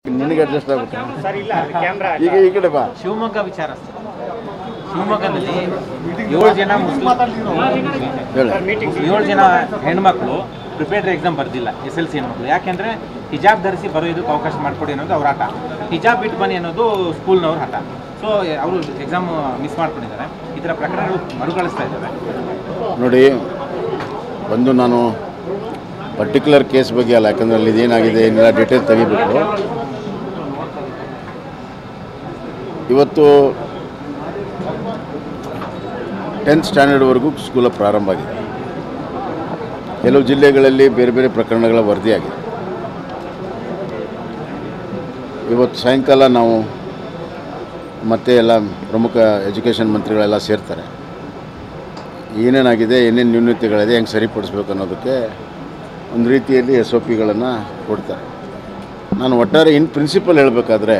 ನಿನಗೆ ಅಡ್ಜಸ್ಟ್ ಆಗುತ್ತೆ ಸರ್ ಇಲ್ಲ ಕ್ಯಾಮ್ರಾ ಈಗ ಈ ಕಡೆ ಬಾ ಶಿವಮೊಗ್ಗ ವಿಚಾರ ಸರ್. ಶಿವಮೊಗ್ಗದಲ್ಲಿ ಏಳು ಜನ ಮುಸ್ಲಿಂ ಹೇಳಿ ಮೀಟಿಂಗ್ ಏಳು ಜನ ಹೆಣ್ಮಕ್ಳು ಪ್ರಿಪೇರ್ಡ್ ಎಕ್ಸಾಮ್ ಬರ್ದಿಲ್ಲ ಎಸ್ ಎಲ್ ಸಿ ಹೆಣ್ಮಕ್ಳು ಯಾಕೆಂದ್ರೆ ಹಿಜಾಬ್ ಧರಿಸಿ ಬರೋದಕ್ಕೆ ಅವಕಾಶ ಮಾಡಿಕೊಡಿ ಅನ್ನೋದು ಅವ್ರ ಆಟ ಹಿಜಾಬ್ ಬಿಟ್ಟು ಬನ್ನಿ ಅನ್ನೋದು ಸ್ಕೂಲ್ನವ್ರ ಆಟ ಸೊ ಅವರು ಎಕ್ಸಾಮ್ ಮಿಸ್ ಮಾಡ್ಕೊಂಡಿದ್ದಾರೆ ಈ ಥರ ಪ್ರಕರಣಗಳು ಮರುಕಳಿಸ್ತಾ ಇದ್ದಾವೆ ನೋಡಿ ಒಂದು ನಾನು ಪರ್ಟಿಕ್ಯುಲರ್ ಕೇಸ್ ಬಗ್ಗೆ ಅಲ್ಲ ಯಾಕಂದ್ರೆ ಅಲ್ಲಿ ಇದೇನಾಗಿದೆ ಏನೆಲ್ಲ ಡೀಟೇಲ್ ತೆಗಿಬೇಕು ಇವತ್ತು ಟೆಂತ್ ಸ್ಟ್ಯಾಂಡರ್ಡ್ವರೆಗೂ ಸ್ಕೂಲ ಪ್ರಾರಂಭ ಆಗಿದೆ ಕೆಲವು ಜಿಲ್ಲೆಗಳಲ್ಲಿ ಬೇರೆ ಬೇರೆ ಪ್ರಕರಣಗಳ ವರದಿಯಾಗಿದೆ ಇವತ್ತು ಸಾಯಂಕಾಲ ನಾವು ಮತ್ತೆ ಎಲ್ಲ ಪ್ರಮುಖ ಎಜುಕೇಷನ್ ಮಂತ್ರಿಗಳೆಲ್ಲ ಸೇರ್ತಾರೆ ಏನೇನಾಗಿದೆ ಏನೇನು ನ್ಯೂನತೆಗಳಿದೆ ಹೆಂಗೆ ಸರಿಪಡಿಸ್ಬೇಕು ಅನ್ನೋದಕ್ಕೆ ಒಂದು ರೀತಿಯಲ್ಲಿ ಎಸ್ ಒ ಪಿಗಳನ್ನು ಕೊಡ್ತಾರೆ ನಾನು ಒಟ್ಟಾರೆ ಇನ್ ಪ್ರಿನ್ಸಿಪಲ್ ಹೇಳಬೇಕಾದ್ರೆ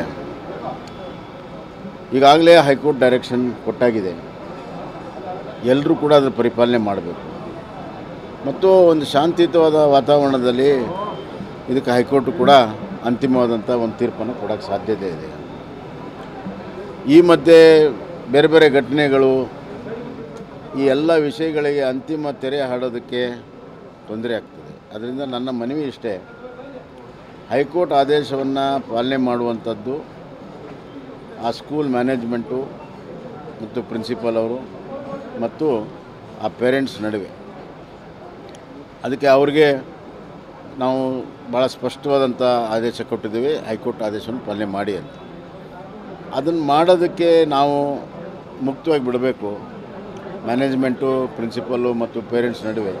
ಈಗಾಗಲೇ ಹೈಕೋರ್ಟ್ ಡೈರೆಕ್ಷನ್ ಕೊಟ್ಟಾಗಿದೆ ಎಲ್ಲರೂ ಕೂಡ ಅದರ ಪರಿಪಾಲನೆ ಮಾಡಬೇಕು ಮತ್ತು ಒಂದು ಶಾಂತಿಯುತವಾದ ವಾತಾವರಣದಲ್ಲಿ ಇದಕ್ಕೆ ಹೈಕೋರ್ಟ್ ಕೂಡ ಅಂತಿಮವಾದಂಥ ಒಂದು ತೀರ್ಪನ್ನು ಕೊಡೋಕ್ಕೆ ಸಾಧ್ಯತೆ ಇದೆ ಈ ಮಧ್ಯೆ ಬೇರೆ ಬೇರೆ ಘಟನೆಗಳು ಈ ಎಲ್ಲ ವಿಷಯಗಳಿಗೆ ಅಂತಿಮ ತೆರೆ ಹಾಡೋದಕ್ಕೆ ತೊಂದರೆ ಆಗ್ತದೆ ಅದರಿಂದ ನನ್ನ ಮನವಿ ಇಷ್ಟೇ ಹೈಕೋರ್ಟ್ ಆದೇಶವನ್ನು ಪಾಲನೆ ಮಾಡುವಂಥದ್ದು ಆ ಸ್ಕೂಲ್ ಮ್ಯಾನೇಜ್ಮೆಂಟು ಮತ್ತು ಪ್ರಿನ್ಸಿಪಾಲ್ ಅವರು ಮತ್ತು ಆ ಪೇರೆಂಟ್ಸ್ ನಡುವೆ ಅದಕ್ಕೆ ಅವ್ರಿಗೆ ನಾವು ಭಾಳ ಸ್ಪಷ್ಟವಾದಂಥ ಆದೇಶ ಕೊಟ್ಟಿದ್ದೀವಿ ಹೈಕೋರ್ಟ್ ಆದೇಶವನ್ನು ಪಾಲನೆ ಮಾಡಿ ಅಂತ ಅದನ್ನು ಮಾಡೋದಕ್ಕೆ ನಾವು ಮುಕ್ತವಾಗಿ ಬಿಡಬೇಕು ಮ್ಯಾನೇಜ್ಮೆಂಟು ಪ್ರಿನ್ಸಿಪಲ್ಲು ಮತ್ತು ಪೇರೆಂಟ್ಸ್ ನಡುವೆ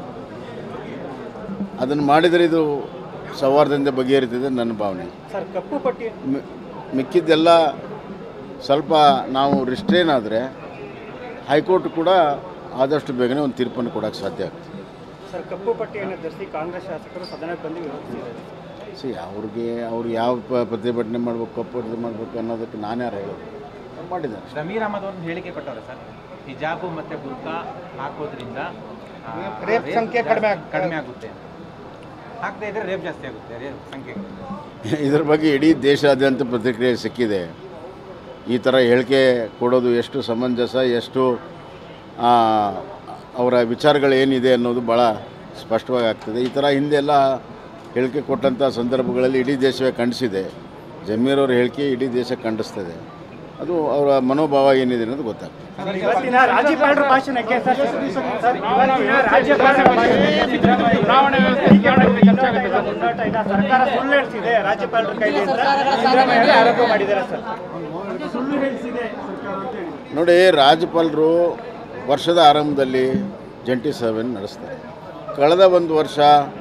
ಅದನ್ನು ಮಾಡಿದರೆ ಇದು ಸೌಹಾರ್ದದಿಂದ ಬಗೆಹರಿತಿದೆ ನನ್ನ ಭಾವನೆ ಸರ್ ಕಪ್ಪು ಪಟ್ಟಿ ಮಿ- ಮಿಕ್ಕಿದ್ದೆಲ್ಲ ಸ್ವಲ್ಪ ನಾವು ರಿಸ್ಟ್ರೇನ್ ಆದರೆ ಹೈಕೋರ್ಟ್ ಕೂಡ ಆದಷ್ಟು ಬೇಗನೆ ಒಂದು ತೀರ್ಪನ್ನು ಕೊಡೋಕ್ಕೆ ಸಾಧ್ಯ ಆಗ್ತದೆ ಸರ್ ಕಪ್ಪು ಪಟ್ಟಿಯನ್ನು ಧರಿಸಿ ಕಾಂಗ್ರೆಸ್ ಶಾಸಕರು ಸದನಕ್ಕೆ ಬಂದು ವಿರೋಧಿಸಿದ್ದಾರೆ ಸಿ ಅವ್ರಿಗೆ ಅವ್ರು ಯಾವ ಪ- ಪ್ರತಿಭಟನೆ ಮಾಡಬೇಕು ಕಪ್ಪು ಮಾಡಬೇಕು ಅನ್ನೋದಕ್ಕೆ ನಾನು ಯಾರು ಹೇಳೋದು ಅವ್ರು ಮಾಡಿದ್ದಾರೆ ಸಮೀರ್ ಅಹಮದ್ ಒಂದು ಹೇಳಿಕೆ ಕೊಟ್ಟವ್ರೆ ಸರ್ ಹಿಜಾಬು ಮತ್ತೆ ಬುರ್ಕಾ ಹಾಕೋದ್ರಿಂದ ಆ, ರೇಪ್ ಸಂಖ್ಯೆ ಕಡಿಮೆ ಆಗ್- ಕಡಿಮೆ ಆಗುತ್ತೆ ಹಾಕದೇ ಇದ್ರೆ ರೇಪ್ ಜಾಸ್ತಿ ಆಗುತ್ತೆ ರೇಪ್ ಸಂಖ್ಯೆ ಇದ್ರ ಬಗ್ಗೆ ಇಡೀ ದೇಶಾದ್ಯಂತ ಪ್ರತಿಕ್ರಿಯೆ ಸಿಕ್ಕಿದೆ ಈ ಥರ ಹೇಳಿಕೆ ಕೊಡೋದು ಎಷ್ಟು ಸಮಂಜಸ ಎಷ್ಟು ಆ, ಅವರ ವಿಚಾರಗಳು ಏನಿದೆ ಅನ್ನೋದು ಭಾಳ ಸ್ಪಷ್ಟವಾಗಿ ಆಗ್ತದೆ ಈ ಥರ ಹಿಂದೆ ಎಲ್ಲ ಹೇಳಿಕೆ ಕೊಟ್ಟಂಥ ಸಂದರ್ಭಗಳಲ್ಲಿ ಇಡೀ ದೇಶವೇ ಖಂಡಿಸಿದೆ ಜಮೀರ್ ಅವ್ರ ಹೇಳಿಕೆ ಇಡೀ ದೇಶ ಖಂಡಿಸ್ತದೆ ಅದು ಅವರ ಮನೋಭಾವ ಏನಿದೆ ಅನ್ನೋದು ಗೊತ್ತಾಗ್ತದೆ ಸರ್, ಇವತ್ತಿನ ರಾಜ್ಯಪಾಲರ ಭಾಷಣಕ್ಕೆ ಸರ್ ಸರ್, ಇವತ್ತಿನ ರಾಜ್ಯಪಾಲರ ಭಾಷಣಕ್ಕೆ ಚುನಾವಣೆ ವ್ಯವಸ್ಥೆ ಟೀಕೆ ಮಾಡೋದಕ್ಕೆ ಮುಂದಾಟ ಇಲ್ಲ, ಮುಂದಾಟ ಇಲ್ಲ. ಸರ್ಕಾರ ಸುಳ್ಳು ಹೇಳ್ತಿದೆ ರಾಜ್ಯಪಾಲರ ಕೈಲಿ ಅಂತ ಸಿದ್ದರಾಮಯ್ಯ ಅವರು ಆರೋಪ ಮಾಡಿದ್ದಾರೆ ಸರ್ ಸುಳ್ಳು ಹೇಳಿಸಿದೆ ಸರ್ಕಾರ ಅಂತ ಹೇಳಿ ನೋಡಿ ರಾಜ್ಯಪಾಲರು ವರ್ಷದ ಆರಂಭದಲ್ಲಿ ಜಂಟಿ ಸಭೆಯನ್ನು ನಡೆಸ್ತಾರೆ ಕಳೆದ ಒಂದು ವರ್ಷ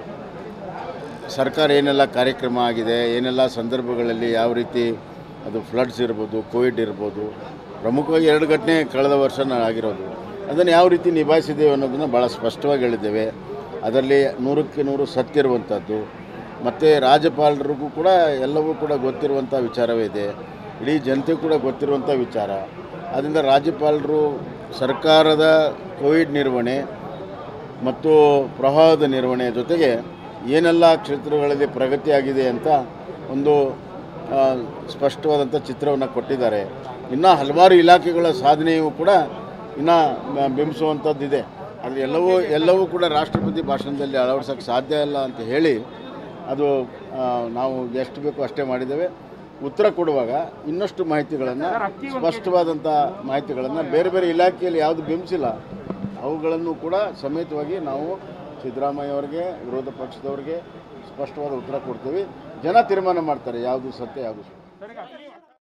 ಸರ್ಕಾರ ಏನೆಲ್ಲ ಕಾರ್ಯಕ್ರಮ ಆಗಿದೆ ಏನೆಲ್ಲ ಸಂದರ್ಭಗಳಲ್ಲಿ ಯಾವ ರೀತಿ ಅದು ಫ್ಲಡ್ಸ್ ಇರ್ಬೋದು ಕೋವಿಡ್ ಇರ್ಬೋದು ಪ್ರಮುಖವಾಗಿ ಎರಡು ಘಟನೆ ಕಳೆದ ವರ್ಷ ಆಗಿರೋದು ಅದನ್ನು ಯಾವ ರೀತಿ ನಿಭಾಯಿಸಿದ್ದೇವೆ ಅನ್ನೋದನ್ನು ಭಾಳ ಸ್ಪಷ್ಟವಾಗಿ ಹೇಳಿದ್ದೇವೆ ಅದರಲ್ಲಿ ನೂರಕ್ಕೆ ನೂರು ಸತ್ಯ ಇರುವಂಥದ್ದು ಮತ್ತು ರಾಜ್ಯಪಾಲರಿಗೂ ಕೂಡ ಎಲ್ಲವೂ ಕೂಡ ಗೊತ್ತಿರುವಂಥ ವಿಚಾರವೇ ಇದೆ ಇಡೀ ಜನತೆ ಕೂಡ ಗೊತ್ತಿರುವಂಥ ವಿಚಾರ ಆದ್ದರಿಂದ ರಾಜ್ಯಪಾಲರು ಸರ್ಕಾರದ ಕೋವಿಡ್ ನಿರ್ವಹಣೆ ಮತ್ತು ಪ್ರವಾಹದ ನಿರ್ವಹಣೆ ಜೊತೆಗೆ ಏನೆಲ್ಲ ಕ್ಷೇತ್ರಗಳಲ್ಲಿ ಪ್ರಗತಿಯಾಗಿದೆ ಅಂತ ಒಂದು ಆ, ಸ್ಪಷ್ಟವಾದಂಥ ಚಿತ್ರವನ್ನು ಕೊಟ್ಟಿದ್ದಾರೆ ಇನ್ನು ಹಲವಾರು ಇಲಾಖೆಗಳ ಸಾಧನೆಯೂ ಕೂಡ ಇನ್ನು ಮ- ಬಿಂಬಿಸುವಂಥದ್ದಿದೆ ಅದು ಎಲ್ಲವೂ ಎಲ್ಲವೂ ಕೂಡ ರಾಷ್ಟ್ರಪತಿ ಭಾಷಣದಲ್ಲಿ ಅಳವಡಿಸೋಕ್ಕೆ ಸಾಧ್ಯ ಇಲ್ಲ ಅಂತ ಹೇಳಿ ಅದು ಆ, ನಾವು ಎಷ್ಟು ಬೇಕೋ ಅಷ್ಟೇ ಮಾಡಿದ್ದೇವೆ ಉತ್ತರ ಕೊಡುವಾಗ ಇನ್ನಷ್ಟು ಮಾಹಿತಿಗಳನ್ನು ಸ್ಪಷ್ಟವಾದಂಥ ಮಾಹಿತಿಗಳನ್ನು ಬೇರೆ ಬೇರೆ ಇಲಾಖೆಯಲ್ಲಿ ಯಾವುದು ಬಿಂಬಿಸಿಲ್ಲ ಅವುಗಳನ್ನು ಕೂಡ ಸಮೇತವಾಗಿ ನಾವು ಸಿದ್ದರಾಮಯ್ಯ ಅವರಿಗೆ ವಿರೋಧ ಪಕ್ಷದವರಿಗೆ ಸ್ಪಷ್ಟವಾದ ಉತ್ತರ ಕೊಡ್ತೀವಿ ಜನ ತೀರ್ಮಾನ ಮಾಡ್ತಾರೆ ಯಾವುದು ಸತ್ಯ ಯಾವುದು ಸುಳ್ಳು